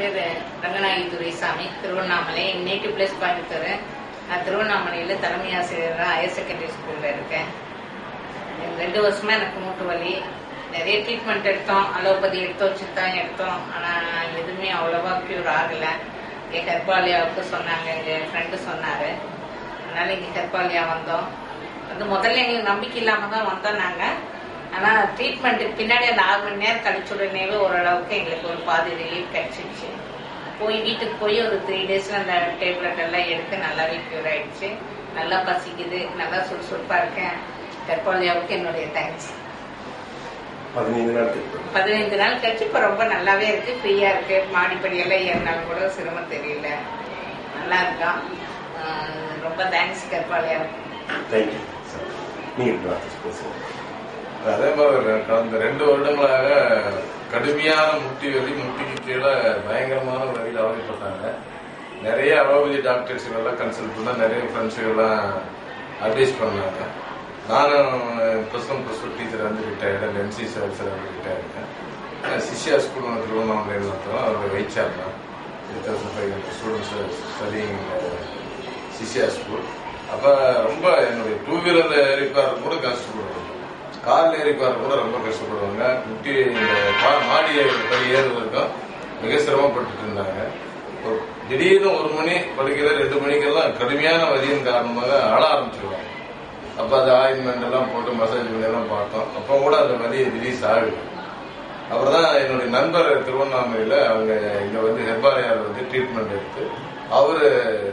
பேர் Ranganayaki Duraisamy Tiruvannamalai native place Coimbatore நான் திருவண்ணாமலையில் தலைமை ஆசிரியராக ஹையர் செகண்டரி ஸ்கூலில் இருக்கேன் எனக்கு ரெண்டு வருஷமா எனக்கு மூட்டு வலி நிறைய ட்ரீட்மெண்ட் எடுத்தோம் அலோபதி எடுத்தோம் சித்தா எடுத்தோம் ஆனால் எதுவுமே அவ்வளோவா க்யூர் ஆகலை என் கர்ப்பாலியாவுக்கு சொன்னாங்க எங்கள் ஃப்ரெண்டு சொன்னார் அதனால இங்கே கர்ப்பாலியா வந்தோம் வந்து முதல்ல எங்களுக்கு நம்பிக்கை இல்லாமல் தான் வந்தோம் நாங்கள் ஆனால் ட்ரீட்மெண்ட்டுக்கு பின்னாடி அந்த ஆறு மணி நேரம் கழிச்ச உடனேவே ஓரளவுக்கு எங்களுக்கு ஒரு பாதி ரிலீஃப் கிடைச்சிருச்சு போய் வீட்டுக்கு போய் ஒரு த்ரீ டேஸில் அந்த டேப்லெட் எல்லாம் எடுத்து நல்லாவே க்யூர் ஆயிடுச்சு நல்லா பசிக்குது நல்லா சுறுசுறுப்பாக இருக்கேன் கற்பாலியாவுக்கு என்னுடைய தேங்க்ஸ் பதினைந்து நாள் ட்ரீட்மெண்ட் பதினைந்து நாள் கழிச்சு இப்போ ரொம்ப நல்லாவே இருக்கு ஃப்ரீயா இருக்கு மாடிப்படியெல்லாம் ஏறினாலும் கூட சிரமம் தெரியல நல்லா இருக்கான் ஆஹ் ரொம்ப தேங்க்ஸ் கற்பாலியாவுக்கு தேங்க்யூ சார் நீங்கள் டாக்டர் பேசுங்க அதே மாதிரி கடந்த ரெண்டு வருடங்களாக கடுமையான முட்டி வலி முட்டிக்கு கீழே பயங்கரமான வழியில் அவதிப்பட்டாங்க நிறைய அலோபதி டாக்டர்ஸ்களெல்லாம் கன்சல்ட் பண்ண நிறைய ஃப்ரெண்ட்ஸுகள்லாம் அட்வைஸ் பண்ணாங்க நானும் plus one plus two teacher வந்து ரிட்டையர்டு எம்சி சர்வீஸில் வந்து ரிட்டையர்டு சிஷியா ஸ்கூல் வந்து திருவண்ணாமலையில் நடத்துகிறோம் அவர் வைச்சார் தான் three thousand five hundred students studying Shishya school அப்போ ரொம்ப என்னுடைய டூ வீலரில் ஏறி போகிறது கூட கஷ்டப்படுவாங்க காரில் ஏறி போகிறது கூட ரொம்ப கஷ்டப்படுவாங்க முட்டி இந்த கா- மாடி ஏறி- படி ஏறுவதற்கும் மிக சிரமப்பட்டுட்டு இருந்தாங்க ஒரு திடீர்னு ஒரு மணி படிக்கிற ரெண்டு மணிக்கெல்லாம் கடுமையான வலியின் காரணமாக அழ ஆரம்பிச்சிருவாங்க அப்போ அது ஆயின்மெண்ட் எல்லாம் போட்டு மசாஜ் பண்ணி எல்லாம் பார்த்தோம் அப்போ கூட அந்த வலி ரிலீஸ் ஆகுது அப்புறம் தான் என்னுடைய நண்பர் திருவண்ணாமலையில் அவங்க இங்க வந்து ஹெர்பாரியார் வந்து ட்ரீட்மெண்ட் எடுத்து அவரு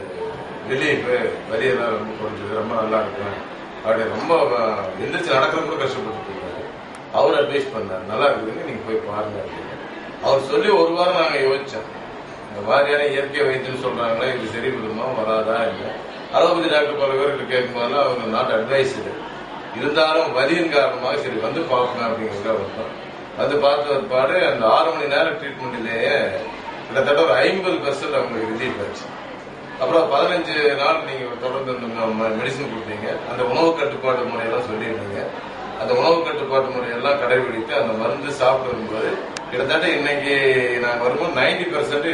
ரிலீஃப் வலியெல்லாம் ரொம்ப குறைஞ்சது ரொம்ப நல்லா இருக்கும் அப்படி ரொம்ப அஹ், எந்திரிச்சு நடக்கிறது கூட கஷ்டப்பட்டு இருக்காரு அவர் அட்வைஸ் பண்ணார் நல்லா இருக்குதுங்க நீங்க போய் பாருங்க அப்படின்னு அவர் சொல்லி ஒரு வாரம் நாங்க யோசிச்சோம் இந்த மாதிரியான இயற்கை வைத்தியம் சொல்றாங்களே இது சரி வருமா வராதா இல்லை அலோபதி டாக்டர் பல பேர் கேட்கும்போதெல்லாம் அவங்க நாட் அட்வைஸ் இருந்தாலும் வலியின் காரணமாக சரி வந்து பார்க்கணும் அப்படிங்கிறத வந்தோம் வந்து பார்த்த பாடு அந்த ஆறு மணி நேரம் ட்ரீட்மெண்ட்லேயே கிட்டத்தட்ட ஒரு ஐம்பது பெர்சன்ட் அவங்களுக்கு ரிலீஃப் ஆச்சு அப்புறம் பதினஞ்சு நாள் நீங்க தொடர்ந்து மெடிசன் கொடுத்தீங்க அந்த உணவு கட்டுப்பாட்டு முறையெல்லாம் சொல்லியிருந்தீங்க அந்த உணவு கட்டுப்பாட்டு முறையெல்லாம் கடைபிடித்து அந்த மருந்து சாப்பிட்டு வரும்போது கிட்டத்தட்ட இன்னைக்கு நான் வரும்போது நைன்டி பெர்சன்ட்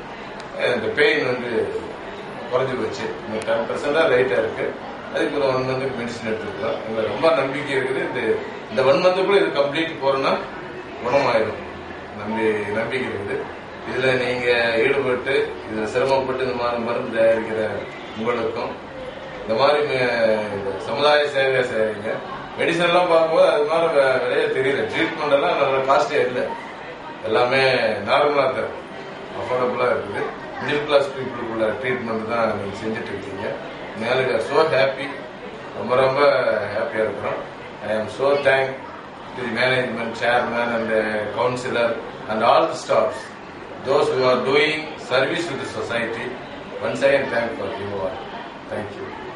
இந்த பெயின் வந்து குறைஞ்சு போச்சு இந்த டென் பெர்சென்டா லைட்டா இருக்கு அதுக்கு ஒரு ஒன் மந்த்துக்கு மெடிசன் எடுத்துக்கலாம் எங்களுக்கு ரொம்ப நம்பிக்கை இருக்குது இந்த இந்த ஒன் மந்த்துக்குள்ள இது கம்ப்ளீட் போறோம்னா குணமாயிடும் நம்பி நம்பிக்கை இருக்குது இதுல நீங்க ஈடுபட்டு இதுல சிரமப்பட்டு இந்த மாதிரி மருந்து தயாரிக்கிற உங்களுக்கும் இந்த மாதிரி ம- இந்த சமுதாய சேவை செய்றீங்க மெடிசன் எல்லாம் பார்க்கும்போது அது மாதிரி வே- விலையே தெரியல ட்ரீட்மெண்ட் எல்லாம் நல்ல காஸ்டே இல்லை எல்லாமே நார்மலா தான் அஃபோர்டபுளா இருக்குது மிடில் கிளாஸ் பீப்புளுக்குள்ள ட்ரீட்மெண்ட் தான் நீங்க செஞ்சுட்டு இருக்கீங்க மேலே சோ ஹாப்பி ரொம்ப ரொம்ப ஹாப்பியா இருக்கிறோம் I am so thank to the management chairman and councillor and all the staffs those who are doing service to the society. Once again, thank for you all. Thank you.